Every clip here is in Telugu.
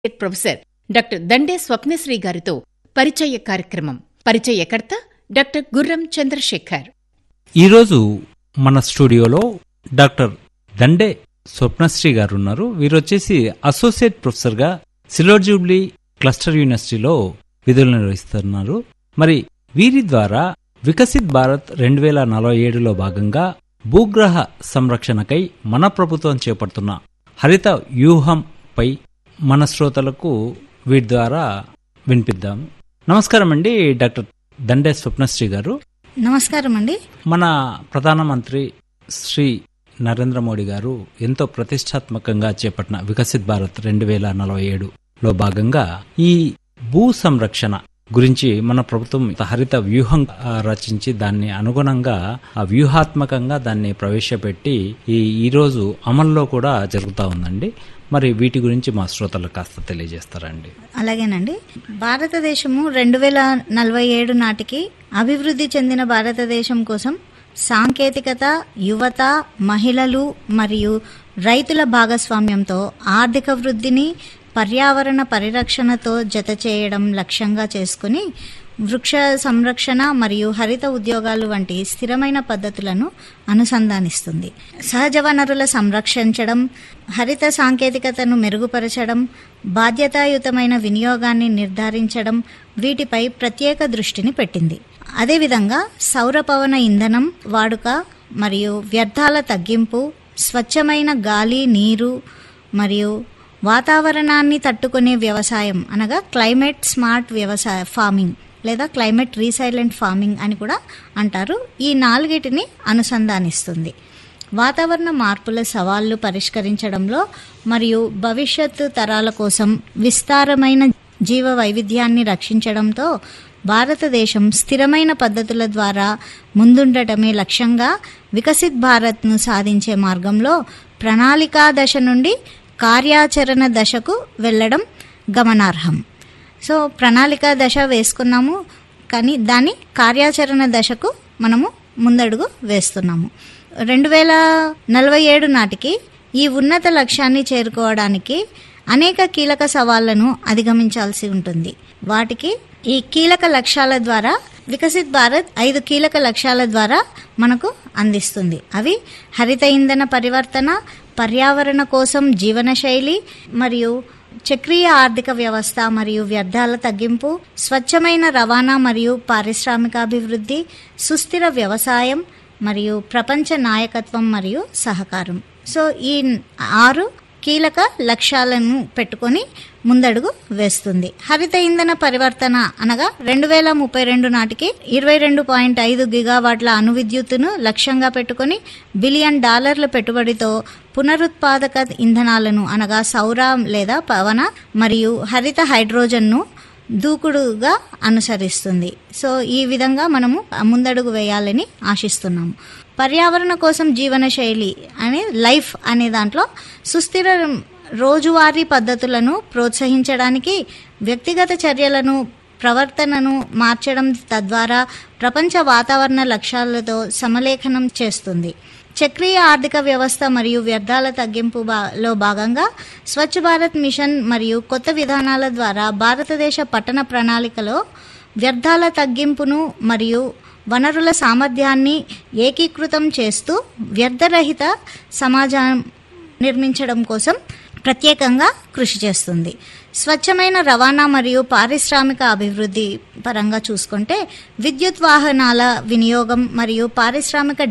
ప్రొఫెసర్ డాక్టర్ దండే స్వప్నశ్రీ గారితో పరిచయ కార్యక్రమం పరిచయకర్త డాక్టర్ గుర్రం చంద్రశేఖర్ ఈరోజు మన స్టూడియోలో డాక్టర్ దండే స్వప్నశ్రీ గారు ఉన్నారు వీరు వచ్చేసి అసోసియేట్ ప్రొఫెసర్గా సిల్వర్ జూబ్లీ క్లస్టర్ యూనివర్సిటీలో విధులు నిర్వహిస్తున్నారు మరి వీరి ద్వారా వికసిత్ భారత్ రెండు వేల నలభై ఏడులో భాగంగా భూగ్రహ సంరక్షణకై మన ప్రభుత్వం చేపడుతున్న హరిత వ్యూహంపై మన శ్రోతలకు వీటి ద్వారా వినిపిద్దాం నమస్కారం అండి డాక్టర్ దండే స్వప్నశ్రీ గారు నమస్కారం అండి మన ప్రధానమంత్రి శ్రీ నరేంద్ర మోడీ గారు ఎంతో ప్రతిష్టాత్మకంగా చేపట్టిన వికసిత్ భారత్ రెండు వేల నలభై ఏడులో భాగంగా ఈ భూ సంరక్షణ గురించి మన ప్రభుత్వం హరిత వ్యూహం ఆ, రచించి దాన్ని అనుగుణంగా ఆ వ్యూహాత్మకంగా దాన్ని ప్రవేశపెట్టి ఈ ఈరోజు అమల్లో కూడా జరుగుతూ ఉందండి మరి వీటి గురించి మా శ్రోతలకు కాస్త తెలియజేస్తారండి అలాగేనండి భారతదేశము రెండు వేల నలభై ఏడు నాటికి అభివృద్ధి చెందిన భారతదేశం కోసం సాంకేతికత యువత మహిళలు మరియు రైతుల భాగస్వామ్యంతో ఆర్థిక వృద్ధిని పర్యావరణ పరిరక్షణతో జత చేయడం లక్ష్యంగా చేసుకుని వృక్ష సంరక్షణ మరియు హరిత ఉద్యోగాలు వంటి స్థిరమైన పద్ధతులను అనుసంధానిస్తుంది సహజ వనరుల సంరక్షించడం హరిత సాంకేతికతను మెరుగుపరచడం బాధ్యతాయుతమైన వినియోగాన్ని నిర్ధారించడం వీటిపై ప్రత్యేక దృష్టిని పెట్టింది అదేవిధంగా సౌర పవన ఇంధనం వాడుక మరియు వ్యర్థాల తగ్గింపు స్వచ్ఛమైన గాలి నీరు మరియు వాతావరణాన్ని తట్టుకునే వ్యవసాయం అనగా క్లైమేట్ స్మార్ట్ వ్యవసాయ ఫార్మింగ్ లేదా క్లైమేట్ రీసైలెంట్ ఫార్మింగ్ అని కూడా అంటారు ఈ నాలుగిటిని అనుసంధానిస్తుంది వాతావరణ మార్పుల సవాళ్లు పరిష్కరించడంలో మరియు భవిష్యత్తు తరాల కోసం విస్తారమైన జీవ వైవిధ్యాన్ని రక్షించడంతో భారతదేశం స్థిరమైన పద్ధతుల ద్వారా ముందుండటమే లక్ష్యంగా వికసిత్ భారత్ను సాధించే మార్గంలో ప్రణాళికా దశ నుండి కార్యాచరణ దశకు వెళ్ళడం గమనార్హం సో ప్రణాళిక దశ వేసుకున్నాము కానీ దాని కార్యాచరణ దశకు మనము ముందడుగు వేస్తున్నాము రెండు వేల నలభై ఏడు నాటికి ఈ ఉన్నత లక్ష్యాన్ని చేరుకోవడానికి అనేక కీలక సవాళ్లను అధిగమించాల్సి ఉంటుంది వాటికి ఈ కీలక లక్ష్యాల ద్వారా వికసిత్ భారత్ ఐదు కీలక లక్ష్యాల ద్వారా మనకు అందిస్తుంది అవి హరిత ఇంధన పరివర్తన పర్యావరణ కోసం జీవనశైలి మరియు చక్రీయ ఆర్థిక వ్యవస్థ మరియు వ్యర్థాల తగ్గింపు స్వచ్ఛమైన రవాణా మరియు పారిశ్రామికాభివృద్ధి సుస్థిర వ్యవసాయం మరియు ప్రపంచ నాయకత్వం మరియు సహకారం సో ఈ ఆరు కీలక లక్ష్యాలను పెట్టుకొని ముందడుగు వేస్తుంది హరిత ఇంధన పరివర్తన అనగా రెండు వేల ముప్పై రెండు నాటికి ఇరవై రెండు పాయింట్ ఐదు గిగావాట్ల అణు విద్యుత్తును లక్ష్యంగా పెట్టుకొని బిలియన్ డాలర్ల పెట్టుబడితో పునరుత్పాదక ఇంధనాలను అనగా సౌర లేదా పవన మరియు హరిత హైడ్రోజన్ను దూకుడుగా అనుసరిస్తుంది సో ఈ విధంగా మనము ముందడుగు వేయాలని ఆశిస్తున్నాము పర్యావరణ కోసం జీవన శైలి అనే లైఫ్ అనే దాంట్లో సుస్థిర రోజువారీ పద్ధతులను ప్రోత్సహించడానికి వ్యక్తిగత చర్యలను ప్రవర్తనను మార్చడం తద్వారా ప్రపంచ వాతావరణ లక్ష్యాలతో సమలేఖనం చేస్తుంది చక్రీయ ఆర్థిక వ్యవస్థ మరియు వ్యర్థాల తగ్గింపు బా- లో భాగంగా స్వచ్ఛ భారత్ మిషన్ మరియు కొత్త విధానాల ద్వారా భారతదేశ పట్టణ ప్రణాళికలో వ్యర్థాల తగ్గింపును మరియు వనరుల సామర్థ్యాన్ని ఏకీకృతం చేస్తూ వ్యర్థరహిత సమాజం నిర్మించడం కోసం ప్రత్యేకంగా కృషి చేస్తుంది స్వచ్ఛమైన రవాణా మరియు పారిశ్రామిక అభివృద్ధి పరంగా చూసుకుంటే విద్యుత్ వాహనాల వినియోగం మరియు పారిశ్రామిక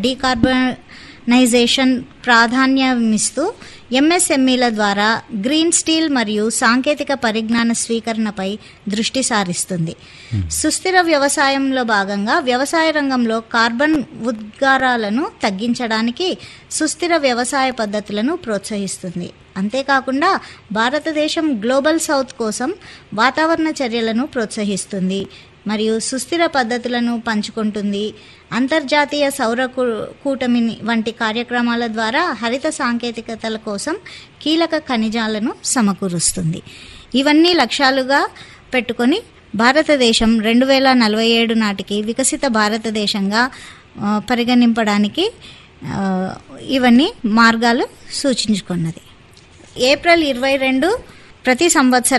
డీకార్బనైజేషన్ ప్రాధాన్యమిస్తూ ఎంఎస్ఎంఈల ద్వారా గ్రీన్ స్టీల్ మరియు సాంకేతిక పరిజ్ఞాన స్వీకరణపై దృష్టి సారిస్తుంది సుస్థిర వ్యవసాయంలో భాగంగా వ్యవసాయ రంగంలో కార్బన్ ఉద్గారాలను తగ్గించడానికి సుస్థిర వ్యవసాయ పద్ధతులను ప్రోత్సహిస్తుంది అంతేకాకుండా భారతదేశం గ్లోబల్ సౌత్ కోసం వాతావరణ చర్యలను ప్రోత్సహిస్తుంది మరియు సుస్థిర పద్ధతులను పంచుకుంటుంది అంతర్జాతీయ సౌర కూ- కూటమి వంటి కార్యక్రమాల ద్వారా హరిత సాంకేతికతల కోసం కీలక ఖనిజాలను సమకూరుస్తుంది ఇవన్నీ లక్ష్యాలుగా పెట్టుకొని భారతదేశం రెండు వేల నలభై ఏడు నాటికి వికసిత భారతదేశంగా ఆ, పరిగణింపడానికి ఆ, ఇవన్నీ మార్గాలు సూచించుకున్నది ఏప్రిల్ ఇరవై రెండు ప్రతి సంవత్సరం